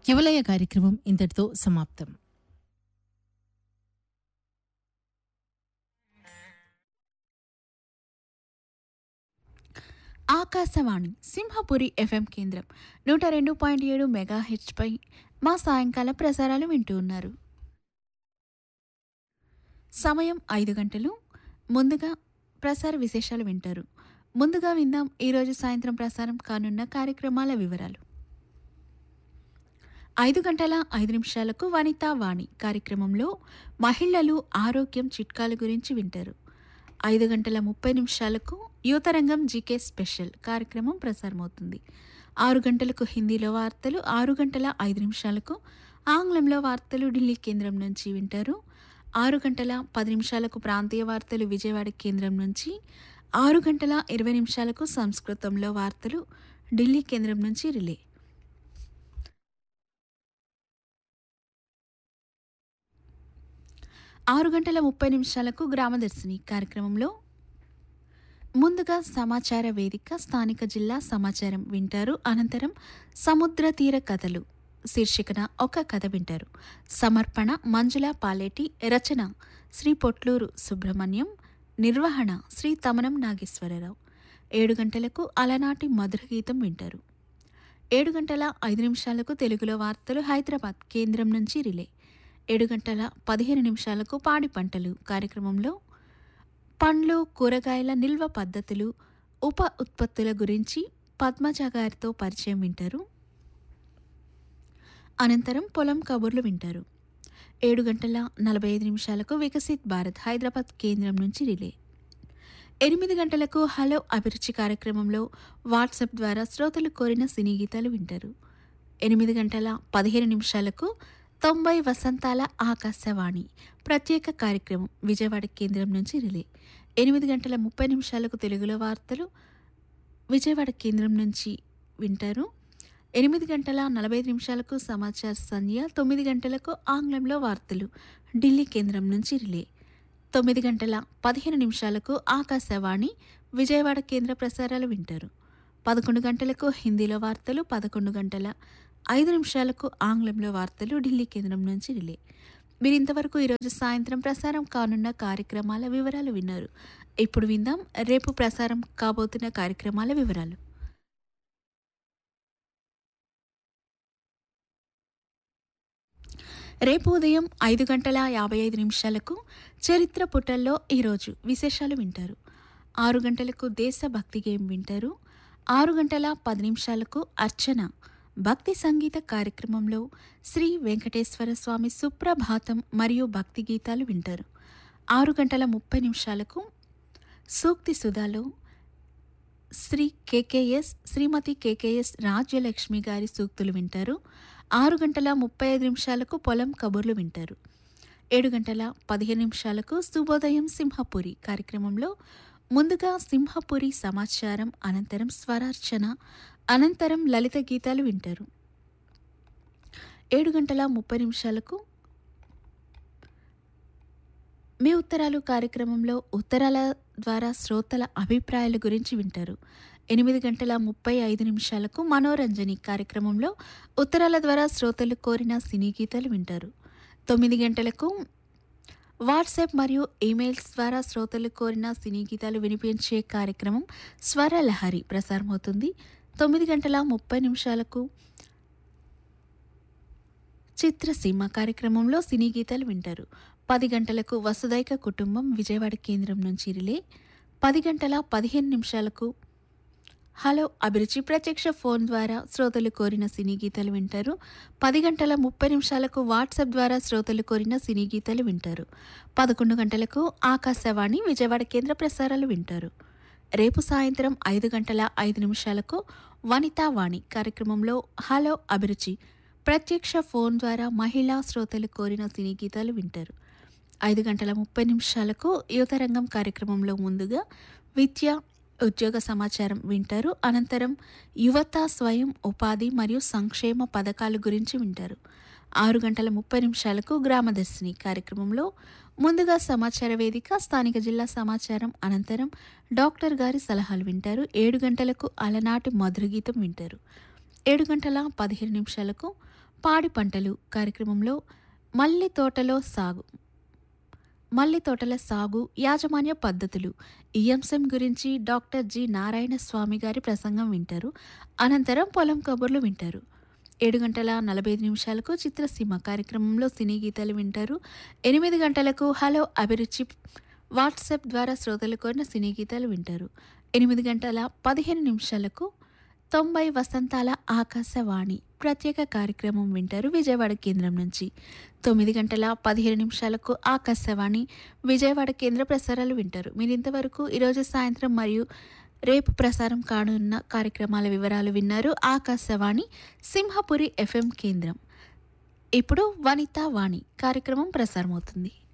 యువలయ కార్యక్రమం ఇంతటితో సమాప్తం ఆకాశవాణి సింహపురి ఎఫ్ఎం కేంద్రం నూట రెండు పాయింట్ ఏడు మెగా హెచ్పై మా సాయంకాల ప్రసారాలు వింటూ ఉన్నారు సమయం ఐదు గంటలు ముందుగా ప్రసార విశేషాలు వింటారు ముందుగా విందాం ఈరోజు సాయంత్రం ప్రసారం కానున్న కార్యక్రమాల వివరాలు ఐదు గంటల ఐదు నిమిషాలకు వనితా వాణి కార్యక్రమంలో మహిళలు ఆరోగ్యం చిట్కాల గురించి వింటారు ఐదు గంటల ముప్పై నిమిషాలకు యువతరంగం జీకే స్పెషల్ కార్యక్రమం ప్రసారమవుతుంది ఆరు గంటలకు హిందీలో వార్తలు ఆరు గంటల ఐదు నిమిషాలకు ఆంగ్లంలో వార్తలు ఢిల్లీ కేంద్రం నుంచి వింటారు ఆరు గంటల పది నిమిషాలకు ప్రాంతీయ వార్తలు విజయవాడ కేంద్రం నుంచి ఆరు గంటల ఇరవై నిమిషాలకు సంస్కృతంలో వార్తలు ఢిల్లీ కేంద్రం నుంచి రిలే ఆరు గంటల ముప్పై నిమిషాలకు గ్రామదర్శిని కార్యక్రమంలో ముందుగా సమాచార వేదిక స్థానిక జిల్లా సమాచారం వింటారు అనంతరం సముద్ర తీర కథలు శీర్షికన ఒక కథ వింటారు సమర్పణ మంజుల పాలేటి రచన శ్రీ పొట్లూరు సుబ్రహ్మణ్యం నిర్వహణ శ్రీ తమనం నాగేశ్వరరావు ఏడు గంటలకు అలనాటి మధుర గీతం వింటారు ఏడు గంటల ఐదు నిమిషాలకు తెలుగులో వార్తలు హైదరాబాద్ కేంద్రం నుంచి రిలే ఏడు గంటల పదిహేను నిమిషాలకు పాడి పంటలు కార్యక్రమంలో పండ్లు కూరగాయల నిల్వ పద్ధతులు ఉప ఉత్పత్తుల గురించి పద్మజ గారితో పరిచయం వింటారు అనంతరం పొలం కబుర్లు వింటారు ఏడు గంటల నలభై ఐదు నిమిషాలకు వికసిత్ భారత్ హైదరాబాద్ కేంద్రం నుంచి రిలే ఎనిమిది గంటలకు హలో అభిరుచి కార్యక్రమంలో వాట్సాప్ ద్వారా శ్రోతలు కోరిన సినీ గీతాలు వింటారు ఎనిమిది గంటల పదిహేను నిమిషాలకు తొంభై వసంతాల ఆకాశవాణి ప్రత్యేక కార్యక్రమం విజయవాడ కేంద్రం నుంచి రిలే ఎనిమిది గంటల ముప్పై నిమిషాలకు తెలుగులో వార్తలు విజయవాడ కేంద్రం నుంచి వింటారు ఎనిమిది గంటల నలభై ఐదు నిమిషాలకు సమాచార సంధ్య తొమ్మిది గంటలకు ఆంగ్లంలో వార్తలు ఢిల్లీ కేంద్రం నుంచి రిలే తొమ్మిది గంటల పదిహేను నిమిషాలకు ఆకాశవాణి విజయవాడ కేంద్ర ప్రసారాలు వింటారు పదకొండు గంటలకు హిందీలో వార్తలు పదకొండు గంటల ఐదు నిమిషాలకు ఆంగ్లంలో వార్తలు ఢిల్లీ కేంద్రం నుంచి రిలే మీరు ఇంతవరకు ఈరోజు సాయంత్రం ప్రసారం కానున్న కార్యక్రమాల వివరాలు విన్నారు ఇప్పుడు విందాం రేపు ప్రసారం కాబోతున్న కార్యక్రమాల వివరాలు రేపు ఉదయం ఐదు గంటల యాభై ఐదు నిమిషాలకు చరిత్ర పుటల్లో ఈరోజు విశేషాలు వింటారు ఆరు గంటలకు దేశభక్తి గేమ్ వింటారు ఆరు గంటల పది నిమిషాలకు అర్చన భక్తి సంగీత కార్యక్రమంలో శ్రీ వెంకటేశ్వర స్వామి సుప్రభాతం మరియు భక్తి గీతాలు వింటారు ఆరు గంటల ముప్పై నిమిషాలకు సూక్తి సుధాలో శ్రీ కేకేఎస్ శ్రీమతి కేకేఎస్ రాజ్యలక్ష్మి గారి సూక్తులు వింటారు ఆరు గంటల ముప్పై ఐదు నిమిషాలకు పొలం కబుర్లు వింటారు ఏడు గంటల పదిహేను నిమిషాలకు శుభోదయం సింహపురి కార్యక్రమంలో ముందుగా సింహపురి సమాచారం అనంతరం స్వరార్చన అనంతరం లలిత గీతాలు వింటారు ఏడు గంటల ముప్పై నిమిషాలకు మీ ఉత్తరాలు కార్యక్రమంలో ఉత్తరాల ద్వారా శ్రోతల అభిప్రాయాల గురించి వింటారు ఎనిమిది గంటల ముప్పై ఐదు నిమిషాలకు మనోరంజని కార్యక్రమంలో ఉత్తరాల ద్వారా శ్రోతలు కోరిన సినీ గీతాలు వింటారు తొమ్మిది గంటలకు వాట్సాప్ మరియు ఈమెయిల్స్ ద్వారా శ్రోతలు కోరిన సినీ గీతాలు వినిపించే కార్యక్రమం స్వరలహరి ప్రసారమవుతుంది తొమ్మిది గంటల ముప్పై నిమిషాలకు చిత్రసీమ కార్యక్రమంలో సినీ గీతాలు వింటారు పది గంటలకు వసుదైక కుటుంబం విజయవాడ కేంద్రం నుంచి రిలే పది గంటల పదిహేను నిమిషాలకు హలో అభిరుచి ప్రత్యక్ష ఫోన్ ద్వారా శ్రోతలు కోరిన సినీ గీతాలు వింటారు పది గంటల ముప్పై నిమిషాలకు వాట్సాప్ ద్వారా శ్రోతలు కోరిన సినీ గీతాలు వింటారు పదకొండు గంటలకు ఆకాశవాణి విజయవాడ కేంద్ర ప్రసారాలు వింటారు రేపు సాయంత్రం ఐదు గంటల ఐదు నిమిషాలకు వనితా వాణి కార్యక్రమంలో హలో అభిరుచి ప్రత్యక్ష ఫోన్ ద్వారా మహిళా శ్రోతలు కోరిన సినీ గీతాలు వింటారు ఐదు గంటల ముప్పై నిమిషాలకు యువతరంగం కార్యక్రమంలో ముందుగా విద్య ఉద్యోగ సమాచారం వింటారు అనంతరం యువత స్వయం ఉపాధి మరియు సంక్షేమ పథకాల గురించి వింటారు ఆరు గంటల ముప్పై నిమిషాలకు గ్రామదర్శిని కార్యక్రమంలో ముందుగా సమాచార వేదిక స్థానిక జిల్లా సమాచారం అనంతరం డాక్టర్ గారి సలహాలు వింటారు ఏడు గంటలకు అలనాటి మధుర గీతం వింటారు ఏడు గంటల పదిహేను నిమిషాలకు పాడి పంటలు కార్యక్రమంలో మల్లి తోటలో సాగు మల్లి తోటల సాగు యాజమాన్య పద్ధతులు ఈ అంశం గురించి డాక్టర్ జి నారాయణ స్వామి గారి ప్రసంగం వింటారు అనంతరం పొలం కబుర్లు వింటారు ఏడు గంటల నలభై ఐదు నిమిషాలకు చిత్రసీమ కార్యక్రమంలో సినీ గీతాలు వింటారు ఎనిమిది గంటలకు హలో అభిరుచి వాట్సాప్ ద్వారా శ్రోతలు కోరిన సినీ గీతాలు వింటారు ఎనిమిది గంటల పదిహేను నిమిషాలకు తొంభై వసంతాల ఆకాశవాణి ప్రత్యేక కార్యక్రమం వింటారు విజయవాడ కేంద్రం నుంచి తొమ్మిది గంటల పదిహేను నిమిషాలకు ఆకాశవాణి విజయవాడ కేంద్ర ప్రసారాలు వింటారు మీరు ఇంతవరకు ఈరోజు సాయంత్రం మరియు రేపు ప్రసారం కానున్న కార్యక్రమాల వివరాలు విన్నారు ఆకాశవాణి సింహపురి ఎఫ్ఎం కేంద్రం ఇప్పుడు వనితా వాణి కార్యక్రమం ప్రసారమవుతుంది